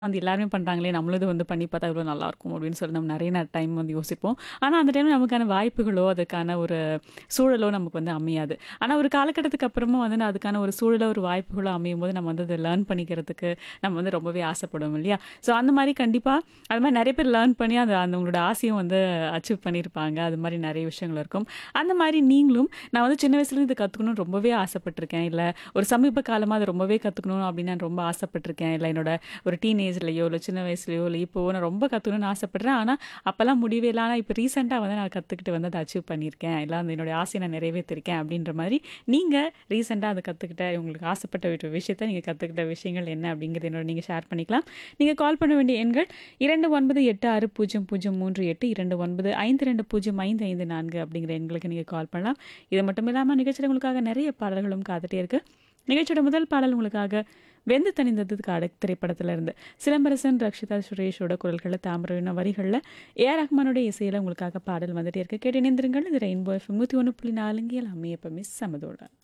வந்து எல்லாருமே பண்றாங்களே! நம்மளும் இது வந்து பண்ணி பார்த்தா எவ்வளோ நல்லாயிருக்கும் அப்படின்னு சொல்லி நம்ம நெறைய ந டைம் வந்து யோசிப்போம். ஆனா, அந்த டைம்ல நமக்கான வாய்ப்புகளோ, அதுக்கான ஒரு சூழலோ நமக்கு வந்து அமையாது. ஆனா, ஒரு காலகட்டத்துக்கு அப்புறமா வந்து நான் அதுக்கான ஒரு சூழலோ, ஒரு வாய்ப்புகளோ அமையும்போது நம்ம வந்து அத லேர்ன் பண்ணிக்கிறதுக்கு நம்ம வந்து ரொம்பவே ஆசைப்படுவோம் இல்லையா? ஸோ அந்த மாரி கண்டிப்பா அது மாரி நெறைய பேர் லேர்ன் பண்ணி அந்த அந்த உங்களோட ஆசையும் வந்து அச்சீவ் பண்ணியிருப்பாங்க. அது மாரி நெறைய விஷயங்கள் இருக்கும். அந்த மாரி நீங்களும் நான் வந்து சின்ன வயசுலேருந்து இத கத்துக்கணும்னு ரொம்பவே ஆசைப்பட்டுருக்கேன். இல்ல ஒரு சமீப காலமா அத ரொம்பவே கத்துக்கணும் அப்படின்னு நான் ரொம்ப ஆசைப்பட்டுருக்கேன். இல்ல என்னோட ஒரு டீனேஜ்லயோ, இல்ல சின்ன வயசுலயோ, இல்ல இப்போவோ நான் ரொம்ப கத்துக்கணும்னு ஆசைப்படுறேன். ஆனா, அப்பலாம் முடியவே இல்ல. ஆனா, இப்ப ரீசென்ட்டா வந்து நான் கத்துக்கிட்டு வந்து அத அச்சீவ் பண்ணியிருக்கேன். இல்ல அந்த என்னுடைய ஆசைய நான் நிறைவேத்திருக்கேன் அப்படின்ற மாரி, நீங்க ரீசென்ட்டா அத கத்துக்கிட்ட உங்களுக்கு ஆசைப்பட்ட ஒரு விஷயத்த நீங்க கத்துக்கிட்ட விஷயங்கள் என்ன அப்படிங்கிறத என்னோட நீங்க ஷேர் பண்ணிக்கலாம். நீங்க கால் பண்ண வேண்டிய எண்கள் 29860038 2952055554 அப்படிங்கிற எண்களுக்கு நீங்க கால் பண்ணலாம். இது மட்டும் இல்லாம நிகழ்ச்சியில உங்களுக்காக நெறைய பாடல்களும் காத்துட்டே இருக்கு. நிகழ்ச்சியோட முதல் பாடல் உங்களுக்காக வெந்து தணிந்தது காடு திரைப்படத்துல இருந்து. சிலம்பரசன், ரக்ஷிதா சுரேஷோட குரல்கள்ல, தாமிரவின வரிகள்ல, ஏ.ஆர். ரஹ்மானோட இசையில உங்களுக்காக பாடல் வந்துட்டே இருக்கு. கேட்டு இணைந்திருங்கள். இது ரெயின்போ எஃப்எம் 101.4 இங்கே எல்லாமே எப்பவுமே சமதோட.